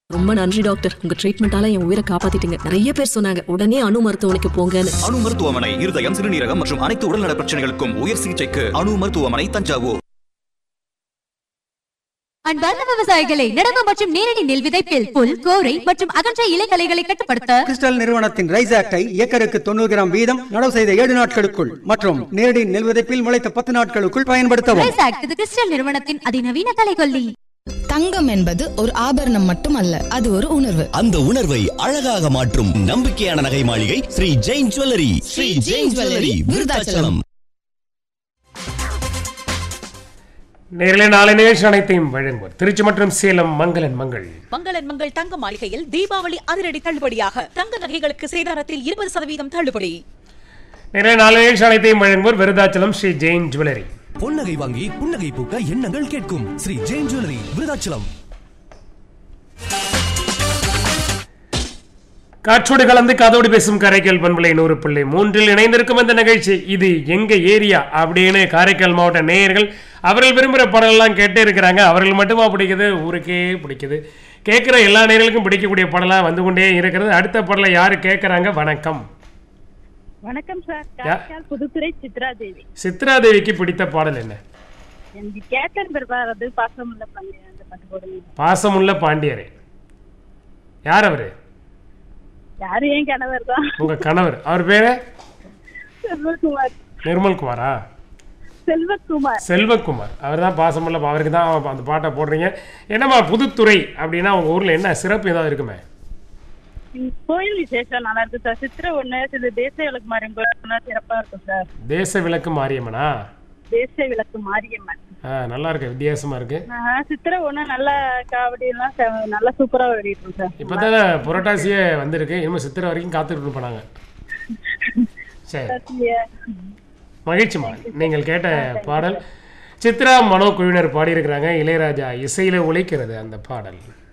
ரொம்ப நன்றி டாக்டர் உங்க ட்ரீட்மெண்டால என் உயிரை காப்பாத்திட்டீங்க நிறைய பேர் சொன்னாங்க உடனே அணு மருத்துவமனைக்கு போங்கன்னு அணு மருத்துவமனை இருதயம் சிறுநீரகம் மற்றும் அனைத்து உடல்நல பிரச்சனைகளுக்கும் உயர் சிகிச்சைக்கு அணு மருத்துவமனை தஞ்சாவூர் அன்பார்ந்த விவசாயிகளை நடவு மற்றும் நேரடி நெல் விதைப்பில் புல் கோரை மற்றும் அகன்ற இலைகளைகளை கட்டுப்படுத்த கிறிஸ்டல் நிறுவனத்தின் ரைஸ் ஆக்டை ஏக்கருக்கு தொண்ணூறு கிராம் வீதம் நடவு செய்த ஏழு நாட்களுக்குள் மற்றும் நேரடி நெல் விதைப்பில் முளைத்த பத்து நாட்களுக்குள் பயன்படுத்தவும் ரைஸ் ஆக்ட் இது கிறிஸ்டல் நிறுவனத்தின் அதிநவீன கலைகொல்லி தங்கம் என்பது ஒரு ஆபரணம் மட்டுமல்ல அது ஒரு உணர்வு அந்த உணர்வை அழகாக மாற்றும் நம்பிக்கையான நகை மாளிகை ஸ்ரீ ஜெயின் ஜுவல்லரி ஸ்ரீ ஜெயின் ஜுவல்லரி விருதாச்சலம் நேரிலே நாளை நிகழ்ச்சி அனைத்தையும் வழங்குவோர் திருச்சி மற்றும் சேலம் மங்களன் மங்கள் மங்களன் மங்கள் தங்க மாளிகையில் தீபாவளி அதிரடி தள்ளுபடியாக தங்க நகைகளுக்கு சேதாரத்தில் இருபது சதவீதம் தள்ளுபடி நேரிலே நாளை நிகழ்ச்சி அனைத்தையும் வழங்குவோர் விருதாச்சலம் ஸ்ரீ ஜெயின் ஜுவல்லரி பொன்னகை வாங்கி புன்னகை பூக்க எண்ணங்கள் கேட்கும் ஸ்ரீ ஜெயின் ஜுவல்லரி விருதாச்சலம் காற்றோடு கலந்து காதோடு பேசும் காரைக்கால் பண்பலை நூறு பிள்ளை மூன்றில் இணைந்திருக்கும் இந்த நிகழ்ச்சி இது எங்க ஏரியா அப்படின்னு காரைக்கால் மாவட்ட நேயர்கள் அவர்கள் விரும்புகிற பாடலாம் கேட்டே இருக்கிறாங்க அவர்கள் மட்டுமா பிடிக்குது ஊருக்கே பிடிக்குது கேட்குற எல்லா நேயர்களுக்கும் பிடிக்கக்கூடிய பாடலாம் வந்து கொண்டே இருக்கிறது அடுத்த பாடலை யாரு கேட்குறாங்க வணக்கம் வணக்கம் சார் யா- காரைக்கால் புதுத்துறை சித்ரா தேவி சித்ரா தேவிக்கு பிடித்த பாடல் என்ன எனக்கு கேட்டன் பெருமாறது பாசமுள்ள பண்ணி அந்த பாட்டு போடுங்க பாசமுள்ள பாண்டியரே யார் அவரு யாரும் ஏன் கணவர் தான் உங்க கணவர் அவர் பேரு செல்வகுமார் நிர்மல்குமாரா செல்வகுமார் செல்வகுமார் அவர் தான் பாசமுள்ள பா- அவருக்கு தான் அந்த பாட்டை போடுறீங்க என்னம்மா புதுத்துறை அப்படின்னா உங்க ஊர்ல என்ன சிறப்பு ஏதாவது இருக்குமே ம், கோயில் விசேஷம் நல்லா இருக்கு சார் சித்திரை ஒண்ணு சில தேசிய விளக்கு மாரியம்மன் சிறப்பா இருக்கும் சார் தேச விளக்கு மாரியம்மனா தேசிய விளக்கு மாரியம்மன் ஆ நல்லா இருக்கு வித்தியாசமா இருக்கு ஆஹ், சித்திரை ஒண்ணு நல்ல காவடி எல்லாம் ச- நல்லா சூப்பரா ஓடிட்டு சார் இப்போதான் புரட்டாசியே வந்திருக்கு இனிமேல் சித்திரை வரைக்கும் காத்துட்டு இருப்போம் நாங்க சரி மகிழ்ச்சிமா நீங்கள் கேட்ட பாடல் சித்ரா மனோ குழுவினர் பாடியிருக்கிறாங்க இளையராஜா இசையில ஒலிக்கிறது அந்த பாடல்